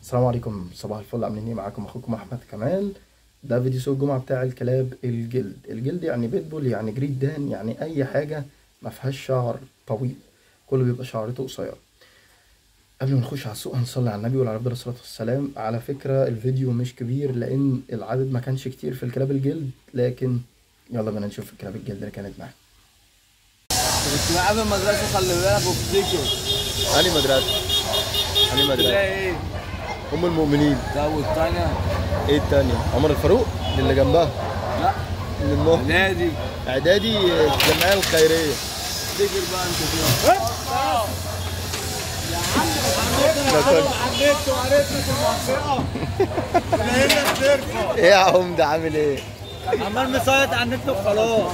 السلام عليكم صباح الفل عاملين ايه معاكم اخوكم احمد كمال ده فيديو سوق الجمعه بتاع الكلاب الجلد الجلد يعني بيتبول يعني جريت دان يعني اي حاجه ما فيهاش شعر طويل كله بيبقى شعرته قصيره قبل ما نخش على السوق هنصلي على النبي وعلى افضل الصلاه والسلام على فكره الفيديو مش كبير لان العدد ما كانش كتير في الكلاب الجلد لكن يلا بينا نشوف الكلاب الجلد اللي كانت معانا كنت معاه في المدرسة خلي بالك وافتكر اني مدرسه اني تلاقي ايه؟ ام المؤمنين ده والتانية ايه التانية عمر الفاروق اللي جنبها لا من النهر نادي اعدادي الجمعيه الخيريه افتكر بقى انت فيها ده كان- حبيت وعرفنا في المنطقة هنا الزرقاء ايه يا عمده عامل ايه عمال مصيط على النت وخلاص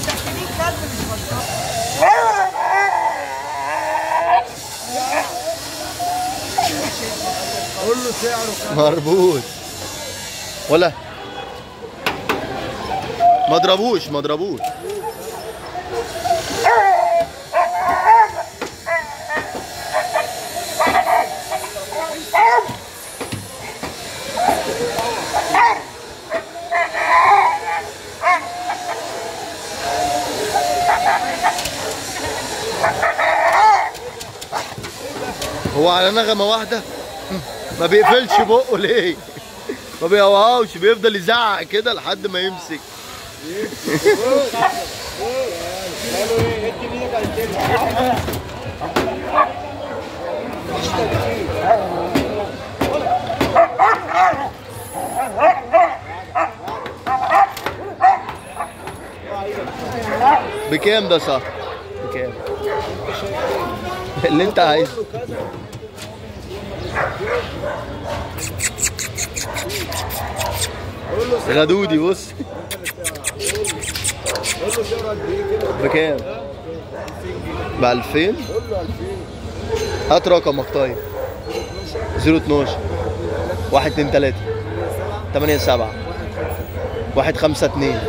قول له سعره كام مربوط ولا ما ضربوش ما ضربوش هو على نغمة واحدة ما بيقفلش بقه ليه؟ ما بيهوهوش بيفضل يزعق كده لحد ما يمسك بكام ده صح؟ بكام؟ اللي انت عايزه غدودي بص بكام؟ ب 2000 هات رقمك طيب 012 1 2 3 8 7 1 5 2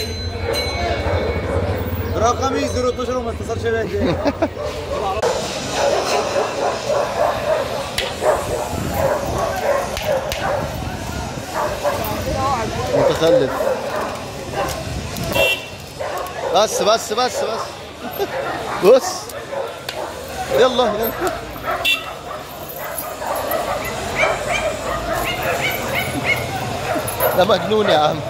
رقمي 012 وما اتصلش بيا تاني متخلف بس بس بس بس بص يلا يلا ده مجنون يا عم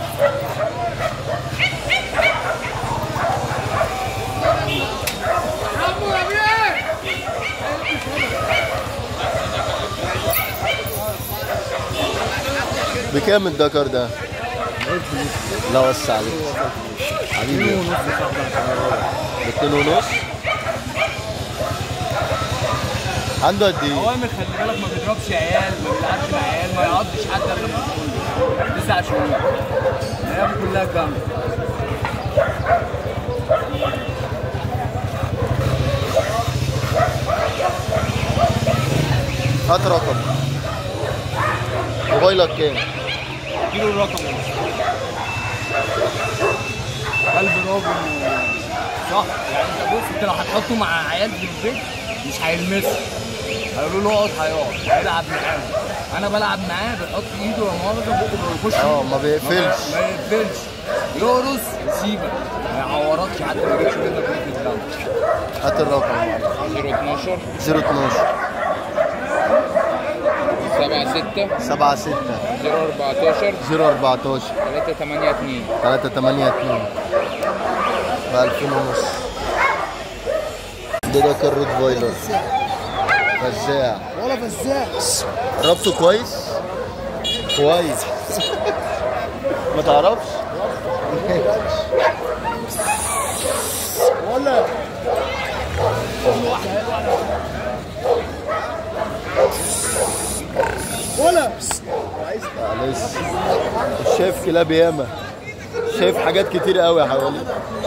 بكام الدكر ده؟ لا وسع عليك حبيبي باتنين ونص عنده قد ايه؟ اوامر خلي بالك ما بيضربش عيال ما بيلعبش مع عيال ما يقضش حد الا لما تكون تسع شهور الايام كلها كامله هات رقم موبايلك كام؟ اديله الرقم قلب راجل صح يعني انت بص انت لو هتحطه مع عيال في البيت مش هيلمسه هيقولوا له اقعد هيقعد هيلعب معاهم انا بلعب معاه بيحط ايده ولا مؤاخذه بقه بيخش اه ما بيقفلش ما يقفلش يقرص يسيبك ما يعوركش حتى ما يجيبش منك نقطه دم هات الرقم 012 012 7 6 7 6 014 014 3 8 2 3 8 2 ب 2000 ونص ده ده كان روت فايلر فزاع ولا فزاع ربطه كويس كويس ما تعرفش ولا ولا معلش مش شايف كلاب ياما شايف حاجات كتير قوي يا حوالي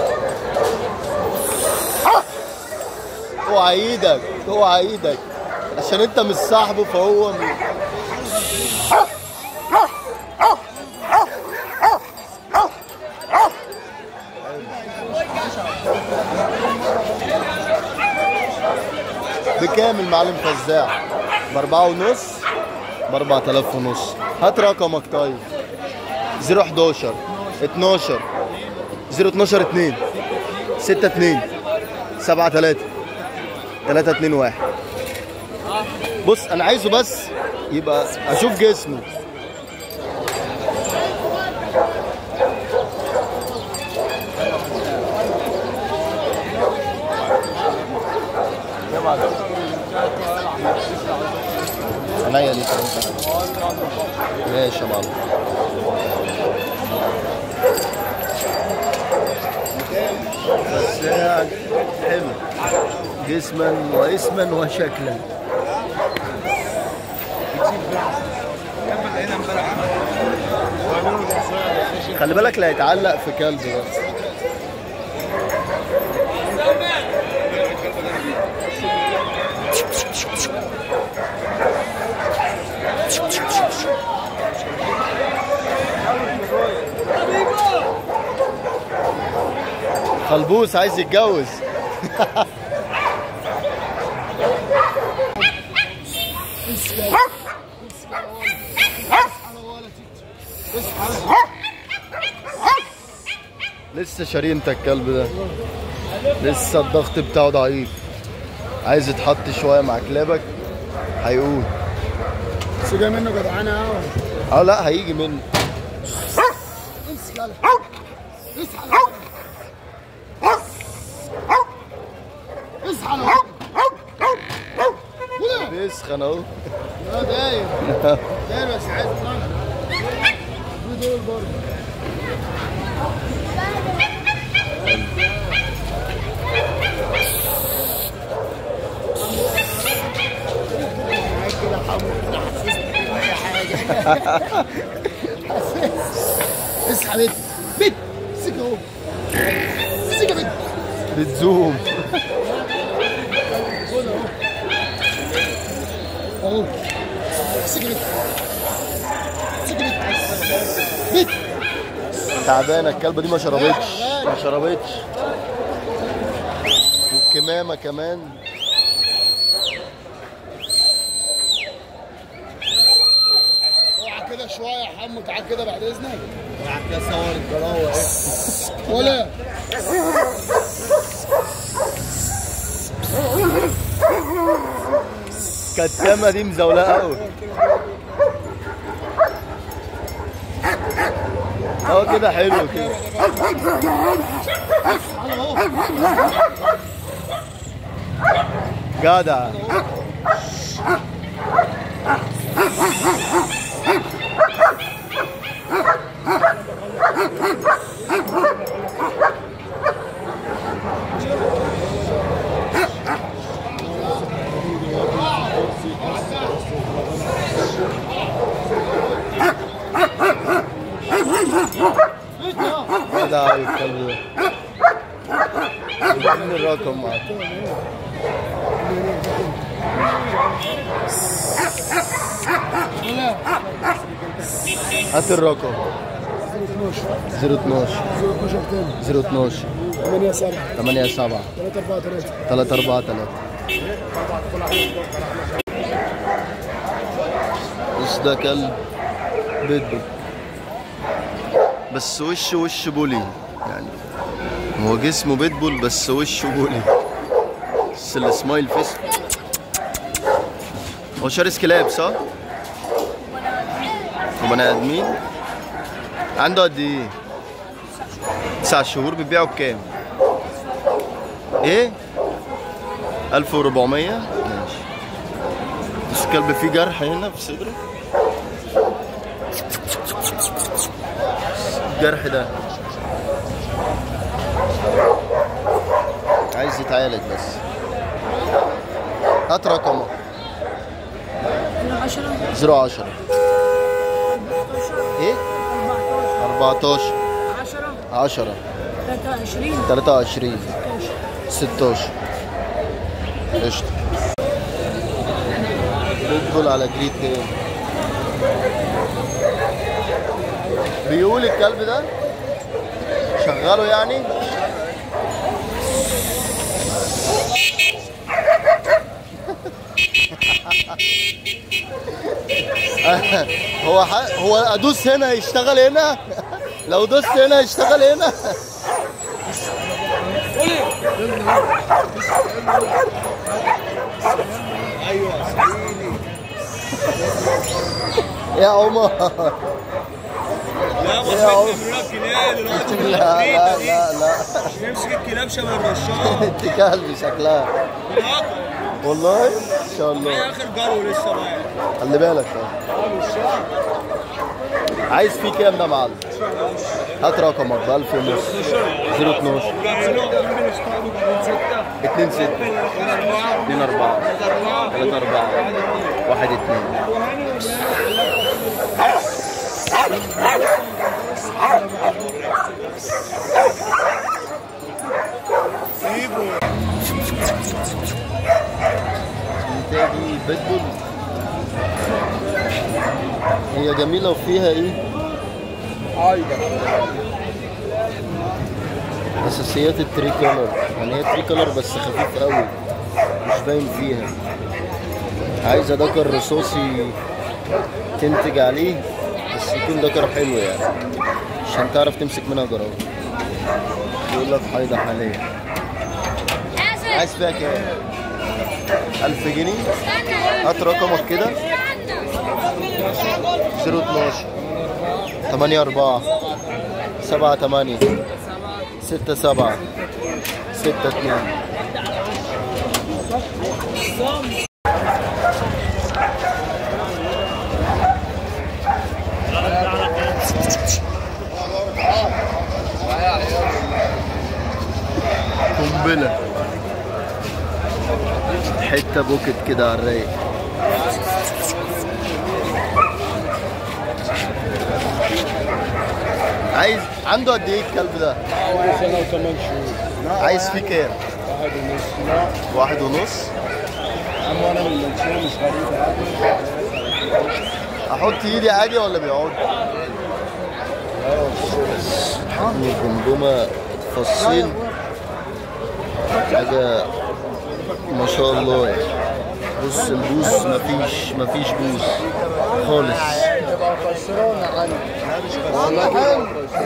اوعى ايدك اوعى ايدك عشان انت مش صاحبه فهو م... بكام المعلم فزاع؟ بأربعة ونص ب 4000 ونص هات رقمك طيب 011 12 012 2 6 2 7 3 3 2 1 بص انا عايزه بس يبقى اشوف جسمه عينيا دي ماشي يا معلم بس يعني حلو جسما واسما وشكلا خلي بالك لا يتعلق في كلب بس خلبوس عايز يتجوز لسه شاري انت الكلب ده لسه الضغط بتاعه ضعيف عايز يتحط شويه مع كلابك هيقول بس جاي منه جدعانه قوي اه لا هيجي منه امسك يلا اصحى اصحى ولا بيسخن اهو اه داير داير بس عايز طلع دول برضه اصحى بيت بيت امسك اهو امسك يا بيت بتزوم اهو امسك يا بيت امسك يا بيت بيت تعبانه الكلبه دي ما شربتش ما شربتش والكمامه كمان اوعى كده شويه يا حمو تعال كده بعد اذنك تعال كده صور الجراوه ولا كتامه دي مزولقه قوي اه كده حلو كده جدع جدع قوي الكلب ده اديني الرقم معاك هات الرقم 012 012 8 7 8 7 3 4 3 3 4 3 بص ده كلب بيتبول بس وشه وش بولي يعني هو جسمه بيتبول بس وشه بولي بس السمايل فيس هو شارس كلاب صح؟ وبني ادمين عنده قد ايه؟ تسع شهور بتبيعه بكام؟ ايه؟ 1400 ماشي بس الكلب فيه جرح هنا في صدره الجرح ده عايز يتعالج بس هات رقمه 10 010 ايه 14 10 10 23 23 16 قشطة بيدخل على جريد تاني بيقول الكلب ده شغله يعني هو ح... هو ادوس هنا يشتغل هنا لو دوست هنا يشتغل هنا يا عمر لا يا عمر. جنيه دلوقتي لا لا لا لا يمسك الكلاب شبه الرشاش انت كلب شكلها والله ان شاء الله اخر جرو لسه بقى خلي بالك عايز فيه كام ده يا معلم هات رقمك ب 1000 ونص 012 2 6 2 4 3 4 1 2 تاني بيتبول هي جميلة وفيها ايه؟ اساسيات التري كولر يعني هي تري كولر بس خفيف قوي مش باين فيها عايزة دكر رصاصي تنتج عليه بس يكون دكر حلو يعني عشان تعرف تمسك منها جرام يقول لك حيضة حاليا عايز فيها كام؟ ألف جنيه هات رقمك كده 012 8 4 7 8 6 7 6 2 قنبلة حتة بوكت كده على الرايق عايز عنده قد ايه الكلب ده؟ سنة وثمان شهور عايز فيه كام؟ واحد ونص لا واحد ونص اما انا من المنشيه مش غريب احط ايدي عادي ولا بيقعد؟ الجمجمة فصين حاجة ما شاء الله يعني بص البوس مفيش مفيش بوس خالص تبقى خسرانة عني والله حلو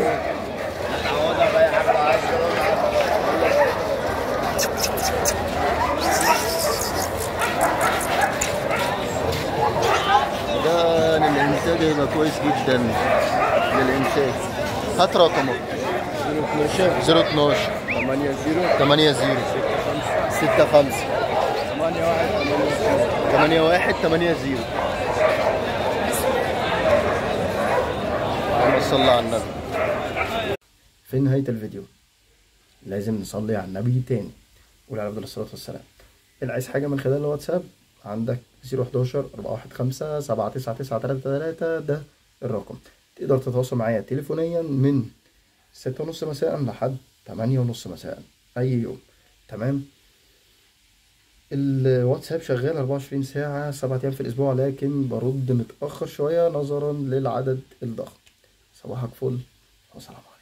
ده للإنتاج هيبقى كويس جدا للإنتاج هات رقمك 12 012 8 0 8 0 6 5 8 1 8 8 1 8 0 اللهم صل على النبي في نهاية الفيديو لازم نصلي على النبي تاني قول على أفضل الصلاة والسلام اللي عايز حاجة من خلال الواتساب عندك 011 415 79933 ده الرقم تقدر تتواصل معايا تليفونيا من ستة ونص مساء لحد تمانية ونص مساء أي يوم تمام الواتساب شغال 24 ساعة سبعة أيام في الأسبوع لكن برد متأخر شوية نظرا للعدد الضخم صباحك فل وسلام عليكم